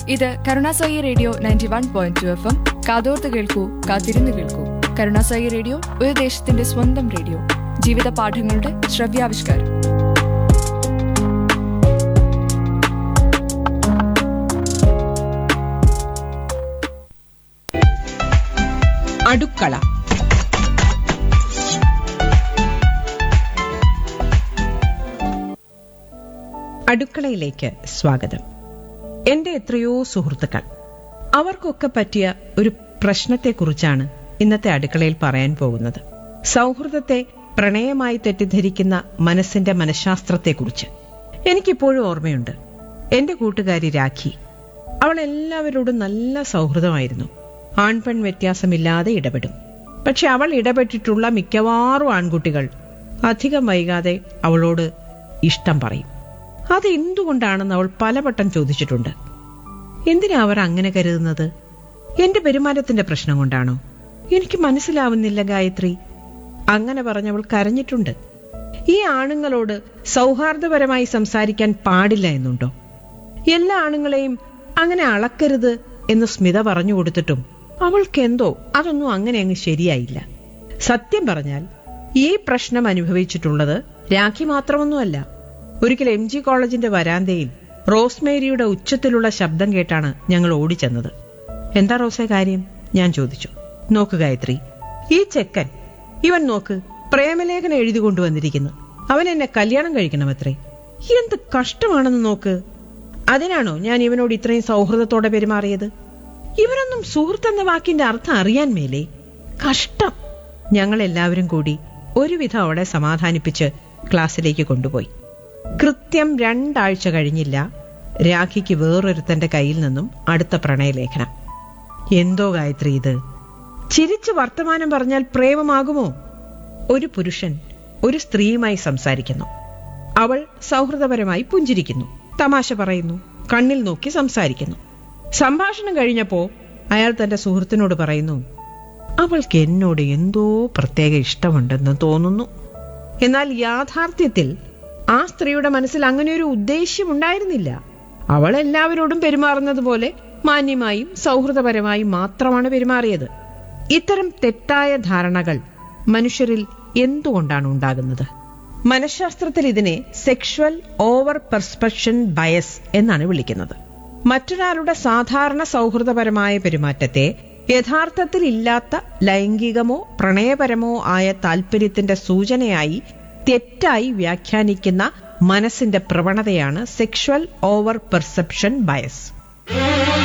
ഇത് കരുണാസായി radio ninety one point two F M കാതോർത്ത് കേൾക്കൂ കാത്തിരുന്ന് കേൾക്കൂ കരുണാസായി റേഡിയോ ഒരു ദേശത്തിന്റെ സ്വന്തം റേഡിയോ ജീവിത പാഠങ്ങളുടെ ശ്രവ്യാവിഷ്കാരം അടുക്കള അടുക്കളയിലേക്ക് സ്വാഗതം എന്റെ എത്രയോ സുഹൃത്തുക്കൾ അവർക്കൊക്കെ പറ്റിയ ഒരു പ്രശ്നത്തെക്കുറിച്ചാണ് ഇന്നത്തെ അടുക്കളയിൽ പറയാൻ പോകുന്നത് സൗഹൃദത്തെ പ്രണയമായി തെറ്റിദ്ധരിക്കുന്ന മനസ്സിന്റെ മനഃശാസ്ത്രത്തെക്കുറിച്ച് എനിക്കിപ്പോഴും ഓർമ്മയുണ്ട് എന്റെ കൂട്ടുകാരി രാഖി അവൾ എല്ലാവരോടും നല്ല സൗഹൃദമായിരുന്നു ആൺപെൺ വ്യത്യാസമില്ലാതെ ഇടപെടും പക്ഷെ അവൾ ഇടപെട്ടിട്ടുള്ള മിക്കവാറും ആൺകുട്ടികൾ അധികം വൈകാതെ അവളോട് ഇഷ്ടം പറയും അത് എന്തുകൊണ്ടാണെന്ന് അവൾ പലവട്ടം ചോദിച്ചിട്ടുണ്ട് എന്തിനാ അവർ അങ്ങനെ കരുതുന്നത് എന്റെ പെരുമാറ്റത്തിന്റെ പ്രശ്നം കൊണ്ടാണോ എനിക്ക് മനസ്സിലാവുന്നില്ല ഗായത്രി അങ്ങനെ പറഞ്ഞവൾ കരഞ്ഞിട്ടുണ്ട് ഈ ആണുങ്ങളോട് സൗഹാർദ്ദപരമായി സംസാരിക്കാൻ പാടില്ല എന്നുണ്ടോ എല്ലാ ആണുങ്ങളെയും അങ്ങനെ അളക്കരുത് എന്ന് സ്മിത പറഞ്ഞു കൊടുത്തിട്ടും അവൾക്കെന്തോ അതൊന്നും അങ്ങനെ അങ്ങ് ശരിയായില്ല സത്യം പറഞ്ഞാൽ ഈ പ്രശ്നം അനുഭവിച്ചിട്ടുള്ളത് രാഖി മാത്രമൊന്നുമല്ല ഒരിക്കൽ എം ജി കോളേജിന്റെ വരാന്തയിൽ റോസ്മേരിയുടെ ഉച്ചത്തിലുള്ള ശബ്ദം കേട്ടാണ് ഞങ്ങൾ ഓടിച്ചെന്നത് എന്താ റോസെ കാര്യം ഞാൻ ചോദിച്ചു നോക്ക് ഗായത്രി ഈ ചെക്കൻ ഇവൻ നോക്ക് പ്രേമലേഖനം എഴുതി കൊണ്ടുവന്നിരിക്കുന്നു അവൻ എന്നെ കല്യാണം കഴിക്കണമത്രേ എന്ത് കഷ്ടമാണെന്ന് നോക്ക് അതിനാണോ ഞാൻ ഇവനോട് ഇത്രയും സൗഹൃദത്തോടെ പെരുമാറിയത് ഇവനൊന്നും സുഹൃത്തെന്ന വാക്കിന്റെ അർത്ഥം അറിയാൻ മേലേ കഷ്ടം ഞങ്ങൾ എല്ലാവരും കൂടി ഒരുവിധം അവളെ സമാധാനിപ്പിച്ച് ക്ലാസ്സിലേക്ക് കൊണ്ടുപോയി കൃത്യം രണ്ടാഴ്ച കഴിഞ്ഞില്ല രാഖിക്ക് വേറൊരുത്തന്റെ കയ്യിൽ നിന്നും അടുത്ത പ്രണയലേഖനം എന്തോ ഗായത്രി ഇത് ചിരിച്ച് വർത്തമാനം പറഞ്ഞാൽ പ്രേമമാകുമോ ഒരു പുരുഷൻ ഒരു സ്ത്രീയുമായി സംസാരിക്കുന്നു അവൾ സൗഹൃദപരമായി പുഞ്ചിരിക്കുന്നു തമാശ പറയുന്നു കണ്ണിൽ നോക്കി സംസാരിക്കുന്നു സംഭാഷണം കഴിഞ്ഞപ്പോ അയാൾ തന്റെ സുഹൃത്തിനോട് പറയുന്നു അവൾക്ക് എന്നോട് എന്തോ പ്രത്യേക ഇഷ്ടമുണ്ടെന്ന് തോന്നുന്നു എന്നാൽ യാഥാർത്ഥ്യത്തിൽ ആ സ്ത്രീയുടെ മനസ്സിൽ അങ്ങനെ ഒരു ഉദ്ദേശ്യം ഉണ്ടായിരുന്നില്ല അവൾ എല്ലാവരോടും പെരുമാറുന്നത് പോലെ മാന്യമായും സൗഹൃദപരമായും മാത്രമാണ് പെരുമാറിയത് ഇത്തരം തെറ്റായ ധാരണകൾ മനുഷ്യരിൽ എന്തുകൊണ്ടാണ് ഉണ്ടാകുന്നത് മനഃശാസ്ത്രത്തിൽ ഇതിനെ സെക്ഷുവൽ ഓവർ പെർസ്പെക്ഷൻ ബയസ് എന്നാണ് വിളിക്കുന്നത് മറ്റൊരാളുടെ സാധാരണ സൗഹൃദപരമായ പെരുമാറ്റത്തെ യഥാർത്ഥത്തിൽ ഇല്ലാത്ത ലൈംഗികമോ പ്രണയപരമോ ആയ താല്പര്യത്തിന്റെ സൂചനയായി തെറ്റായി വ്യാഖ്യാനിക്കുന്ന മനസ്സിന്റെ പ്രവണതയാണ് സെക്ഷുവൽ ഓവർ പെർസെപ്ഷൻ ബയസ്